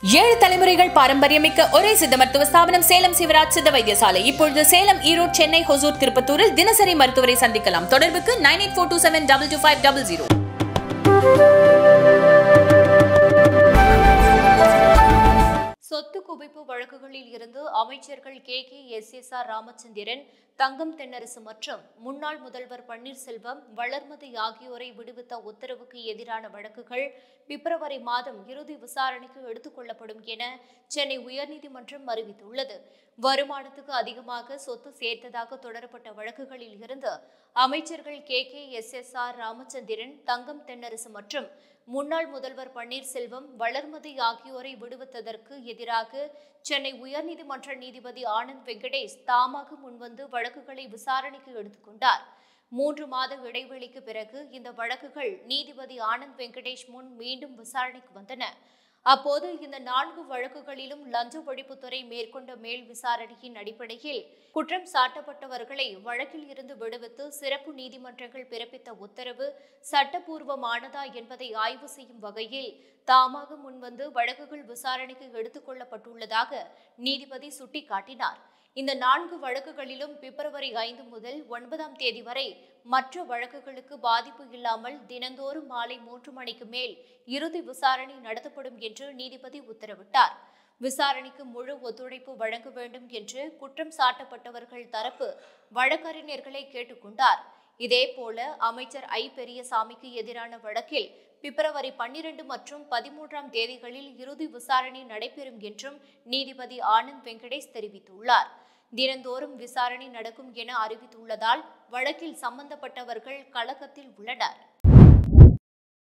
ஏழு தலைமுறைகள் பாரம்பரியமிக்க ஒரே சித்த மருத்துவ ஸ்தாபனம் சேலம் சிவராஜ் சித்த வைத்தியசாலை இப்பொழுது சேலம் ஈரோடு சென்னை ஹொசூர் திருப்பத்தூரில் தினசரி மருத்துவரை சந்திக்கலாம் தொடர்புக்கு nine eight four two seven double two five double zero சொத்து குவிப்பு வழக்குகளில் இருந்து அமைச்சர்கள் K K S S R Ramachandran Thangam Thennarasu மற்றும் முன்னாள் முதல்வர் பன்னீர்செல்வம் வளர்மதி ஆகியோரை விடுவித்த உத்தரவுக்கு எதிரான வழக்குகள் பிப்ரவரி மாதம் இறுதி விசாரணைக்கு எடுத்துக் கொள்ளப்படும் என சென்னை உயர்நீதிமன்றம் அறிவித்துள்ளது வருமானத்துக்கு அதிகமாக சொத்து சேர்த்ததாக தொடரப்பட்ட வழக்குகளில் இருந்து அமைச்சர்கள் K K S S R Ramachandran Thangam Thennarasu மற்றும் முன்னாள் முதல்வர் பன்னீர்செல்வம் வளர்மதி ஆகியோரை விடுவித்ததற்கு எதிராக சென்னை உயர்நீதிமன்ற நீதிபதி ஆனந்த் வெங்கடேஷ் தாமாக முன்வந்து வழக்குகளை விசாரணைக்கு எடுத்துக்கொண்டார் மூன்று மாத இடைவெளிக்கு பிறகு இந்த வழக்குகள் நீதிபதி ஆனந்த் வெங்கடேஷ் முன் மீண்டும் விசாரணைக்கு வந்தன அப்போது இந்த நான்கு வழக்குகளிலும் லஞ்ச ஒழிப்புத்துறை மேற்கொண்ட மேல் விசாரணையின் அடிப்படையில் குற்றம் சாட்டப்பட்டவர்களை வழக்கில் இருந்து விடுவித்து சிறப்பு நீதிமன்றங்கள் பிறப்பித்த உத்தரவு சட்டப்பூர்வமானதா என்பதை ஆய்வு செய்யும் வகையில் தாமாக முன்வந்து வழக்குகள் விசாரணைக்கு எடுத்துக் கொள்ளப்பட்டுள்ளதாக நீதிபதி சுட்டிக்காட்டினார் இந்த நான்கு வழக்குகளிலும் பிப்ரவரி ஐந்து முதல் ஒன்பதாம் தேதி வரை மற்ற வழக்குகளுக்கு பாதிப்பு இல்லாமல் தினந்தோறும் மாலை மூன்று மணிக்கு மேல் இறுதி விசாரணை நடத்தப்படும் என்று நீதிபதி உத்தரவிட்டார் விசாரணைக்கு முழு ஒத்துழைப்பு வழங்க வேண்டும் என்று குற்றம் சாட்டப்பட்டவர்கள் தரப்பு வழக்கறிஞர்களை கேட்டுக்கொண்டார் இதேபோல அமைச்சர் ஐ பெரியசாமிக்கு எதிரான வழக்கில் பிப்ரவரி பன்னிரண்டு மற்றும் பதிமூன்றாம் தேதிகளில் இறுதி விசாரணை நடைபெறும் என்றும் நீதிபதி ஆனந்த் வெங்கடேஷ் தெரிவித்துள்ளார் தினந்தோறும் விசாரணை நடக்கும் என அறிவித்துள்ளதால் வழக்கில் சம்பந்தப்பட்டவர்கள் கலக்கத்தில் உள்ளனர்